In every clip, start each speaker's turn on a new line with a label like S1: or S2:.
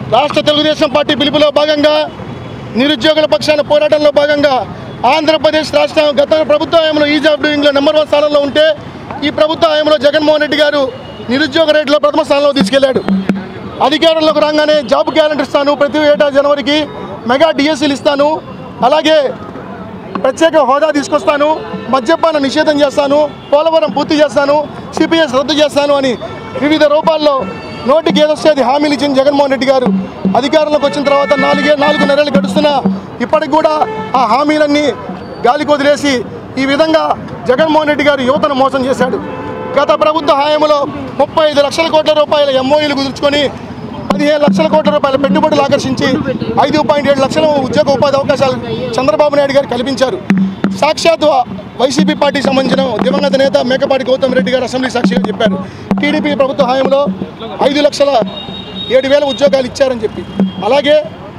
S1: రాష్ట్ర తెలుగుదేశం పార్టీ పిలుపులో భాగంగా నిరుద్యోగుల పక్షాన పోరాటంలో భాగంగా ఆంధ్రప్రదేశ్ రాష్ట్రం గత ప్రభుత్వ హయాంలో ఈజ్ ఆఫ్ డూయింగ్లో నెంబర్ వన్ స్థానంలో ఉంటే ఈ ప్రభుత్వ హయాంలో జగన్మోహన్ రెడ్డి గారు నిరుద్యోగ రేట్లో ప్రథమ స్థానంలో తీసుకెళ్లాడు అధికారంలోకి రాగానే జాబ్ క్యాలెండర్ ఇస్తాను ప్రతి ఏటా జనవరికి మెగా డిఎస్సీలు ఇస్తాను అలాగే ప్రత్యేక హోదా తీసుకొస్తాను మద్యపాన నిషేధం చేస్తాను పోలవరం పూర్తి చేస్తాను సిపిఎస్ రద్దు చేస్తాను అని వివిధ రూపాల్లో నోటికి ఏదొచ్చేది హామీలు ఇచ్చిన జగన్మోహన్ రెడ్డి గారు అధికారంలోకి వచ్చిన తర్వాత నాలుగే నాలుగు నెలలు గడుస్తున్నా ఇప్పటికి కూడా ఆ హామీలన్నీ గాలికి వదిలేసి ఈ విధంగా జగన్మోహన్ రెడ్డి గారు యువతను మోసం చేశాడు గత ప్రభుత్వ హయాంలో ముప్పై ఐదు లక్షల కోట్ల రూపాయల ఎంఓఈలు కుదుర్చుకొని పదిహేను లక్షల కోట్ల రూపాయల పెట్టుబడులు ఆకర్షించి ఐదు పాయింట్ ఏడు లక్షల ఉద్యోగ ఉపాధి అవకాశాలు చంద్రబాబు నాయుడు గారు కల్పించారు సాక్షాత్ వైసీపీ పార్టీకి సంబంధించిన దివంగత నేత మేకపాటి గౌతమ్ రెడ్డి గారు అసెంబ్లీ సాక్షిగా చెప్పారు టీడీపీ ప్రభుత్వ హయాంలో ఐదు లక్షల ఏడు వేల ఉద్యోగాలు ఇచ్చారని చెప్పి అలాగే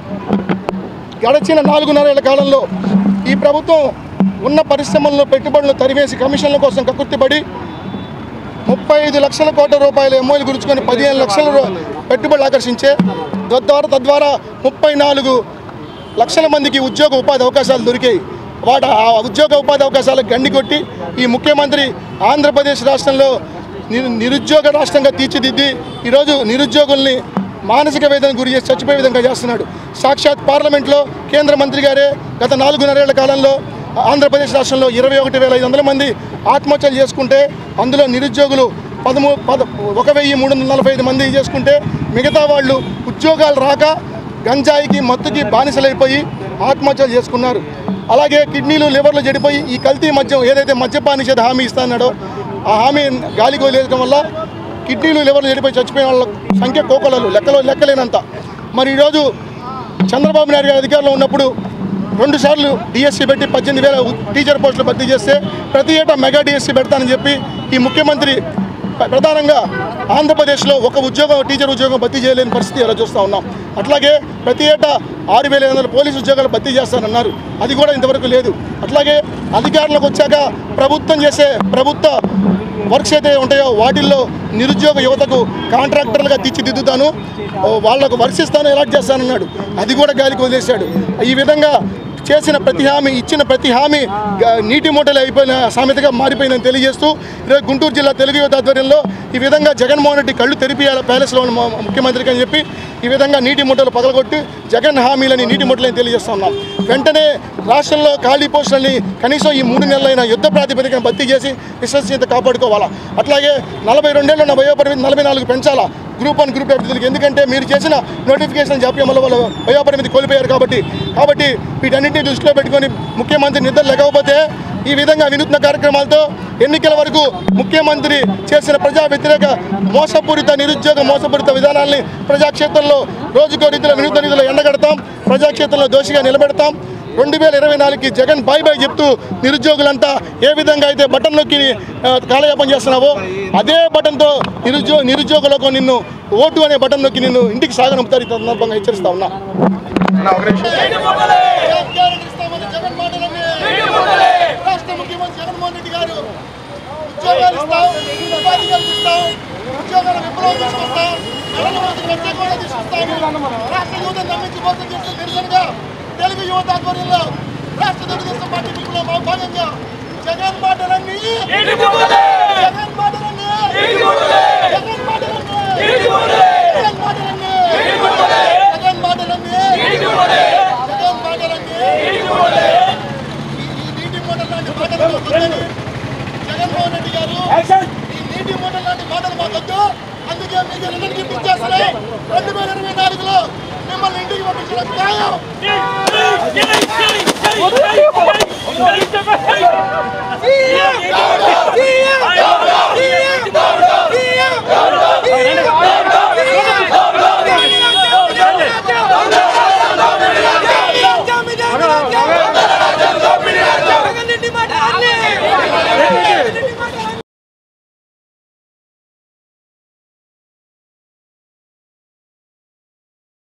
S1: గడిచిన నాలుగున్నరేళ్ల కాలంలో ఈ ప్రభుత్వం ఉన్న పరిశ్రమల్లో పెట్టుబడులు తరివేసి కమిషన్ల కోసం కక్కుర్తిపడి ముప్పై ఐదు లక్షల కోట్ల రూపాయల ఎంఓలు గురుచుకొని పదిహేను లక్షల రూ- పెట్టుబడులు ఆకర్షించే తద్వారా తద్వారా ముప్పై నాలుగు లక్షల మందికి ఉద్యోగ ఉపాధి అవకాశాలు దొరికాయి వాటి ఆ ఉద్యోగ ఉపాధి అవకాశాలకు గండి కొట్టి ఈ ముఖ్యమంత్రి ఆంధ్రప్రదేశ్ రాష్ట్రంలో నిరు- నిరుద్యోగ రాష్ట్రంగా తీర్చిదిద్ది ఈరోజు నిరుద్యోగుల్ని మానసిక వేదన గురి చేసి చచ్చిపోయే విధంగా చేస్తున్నాడు సాక్షాత్ పార్లమెంట్లో కేంద్ర మంత్రి గారే గత నాలుగున్నరేళ్ల కాలంలో ఆంధ్రప్రదేశ్ రాష్ట్రంలో ఇరవై ఒకటి వేల ఐదు వందల మంది ఆత్మహత్యలు చేసుకుంటే అందులో నిరుద్యోగులు పదమూ పద ఒక వెయ్యి మూడు వందల నలభై ఐదు మంది చేసుకుంటే మిగతా వాళ్ళు ఉద్యోగాలు రాక గంజాయికి మత్తుకి బానిసలైపోయి ఆత్మహత్యలు చేసుకున్నారు అలాగే కిడ్నీలు లివర్లు చెడిపోయి ఈ కల్తీ మద్యం ఏదైతే మద్యపాన నిషేధ హామీ ఇస్తాన్నాడో ఆ హామీ గాలికి వదిలేయడం వల్ల కిడ్నీలు లివర్లు చెడిపోయి చచ్చిపోయిన వాళ్ళ సంఖ్య కోకొలలు లెక్కలో లెక్కలేనంత మరి ఈరోజు చంద్రబాబు నాయుడు గారు అధికారంలో ఉన్నప్పుడు రెండు సార్లు డిఎస్సీ పెట్టి పద్దెనిమిది వేల టీచర్ పోస్టులు భర్తీ చేస్తే ప్రతి ఏటా మెగా డిఎస్సీ పెడతానని చెప్పి ఈ ముఖ్యమంత్రి ప్ర- ప్రధానంగా ఆంధ్రప్రదేశ్లో ఒక ఉద్యోగం టీచర్ ఉద్యోగం భర్తీ చేయలేని పరిస్థితి ఇలా చూస్తూ ఉన్నాం అట్లాగే ప్రతి ఏటా ఆరు వేల ఐదు వందల పోలీసు ఉద్యోగాలు భర్తీ చేస్తానన్నారు అది కూడా ఇంతవరకు లేదు అట్లాగే అధికారంలోకి వచ్చాక ప్రభుత్వం చేసే ప్రభుత్వ వర్క్స్ అయితే ఉంటాయో వాటిల్లో నిరుద్యోగ యువతకు కాంట్రాక్టర్లుగా తీర్చిదిద్దుతాను ఓ వాళ్లకు వర్క్స్ ఇస్తాను ఎలాట్ చేస్తానన్నాడు అది కూడా గాలికి వదిలేశాడు ఈ విధంగా చేసిన ప్రతి హామీ ఇచ్చిన ప్రతి హామీ గ- నీటి మూటలు అయిపోయిన సామెతగా మారిపోయిందని తెలియజేస్తూ ఈరోజు గుంటూరు జిల్లా తెలుగు యువత ఆధ్వర్యంలో ఈ విధంగా జగన్మోహన్ రెడ్డి కళ్ళు తెరిపియాల ప్యాలెస్లో ఉన్న ము- ముఖ్యమంత్రికి అని చెప్పి ఈ విధంగా నీటి మూటలు పగలగొట్టి జగన్ హామీలని నీటి మూటలని తెలియజేస్తా ఉన్నాం వెంటనే రాష్ట్రంలో ఖాళీ పోస్టులని కనీసం ఈ మూడు నెలలైన యుద్ధ ప్రాతిపదికన భర్తీ చేసి విశ్వసనీయత కాపాడుకోవాలా అట్లాగే నలభై రెండేళ్ళు ఉన్న వయోపరిమితి నలభై నాలుగు పెంచాలా గ్రూప్ వన్ గ్రూప్ అభ్యర్థులకి ఎందుకంటే మీరు చేసిన నోటిఫికేషన్ జాప్యం వల్ల వాళ్ళ వయోపరిమితి కోల్పోయారు కాబట్టి కాబట్టి వీటన్నింటినీ దృష్టిలో పెట్టుకొని ముఖ్యమంత్రి నిద్ర లేకపోతే ఈ విధంగా వినూత్న కార్యక్రమాలతో ఎన్నికల వరకు ముఖ్యమంత్రి చేసిన ప్రజా వ్యతిరేక మోసపూరిత నిరుద్యోగ మోసపూరిత విధానాల్ని ప్రజాక్షేత్రంలో రోజుకో రీతిలో వినూత్న రీతిలో ఎండగడతాం ప్రజాక్షేత్రంలో దోషిగా నిలబెడతాం రెండు వేల ఇరవై నాలుగుకి జగన్ బాయ్ బాయ్ చెప్తూ నిరుద్యోగులంతా ఏ విధంగా అయితే బటన్ నొక్కి ఆ, కాలయాపన చేస్తున్నావో అదే బటన్తో నిరుద్యో నిరుద్యోగులకు నిన్ను ఓటు అనే బటన్ నొక్కి నిన్ను ఇంటికి సాగనంపుతారు ఈ సందర్భంగా హెచ్చరిస్తా ఉన్నా రాష్ట్ర ముఖ్యమంత్రి జగన్మోహన్ రెడ్డి గారు ఉద్యోగాలు ఇస్తాం ఉపాధి కల్పిస్తాం ఉద్యోగాల విప్లవం తీసుకొస్తాం నరేంద్ర మోదీ ప్రత్యేక హోదా తీసుకొస్తాం రాష్ట్ర యువతను నమ్మించి మోసం చేసిన నిరసనగా తెలుగు యువత ఆధ్వర్యంలో రాష్ట్ర తెలుగుదేశం పార్టీ పిలుపులో మా భాగంగా జగన్ మాటలన్నీ జగన్ మాటలన్నీ జగన్ మాటలన్నీ జగన్ మాటలన్నీ జగన్ మాటలన్నీ జగన్ మాటలన్నీ ఈ నీటి మూటల లాంటి మాటలు మాకొద్దని జగన్మోహన్ రెడ్డి గారు ఈ నీటి మూటల లాంటి మాటలు మాకొద్దు అందుకే మీకు అందరికీ పిచ్చేస్తున్నాయి రెండు వేల ఇరవై నాలుగులో మిమ్మల్ని ఇంటికి పంపించడం ఖాయం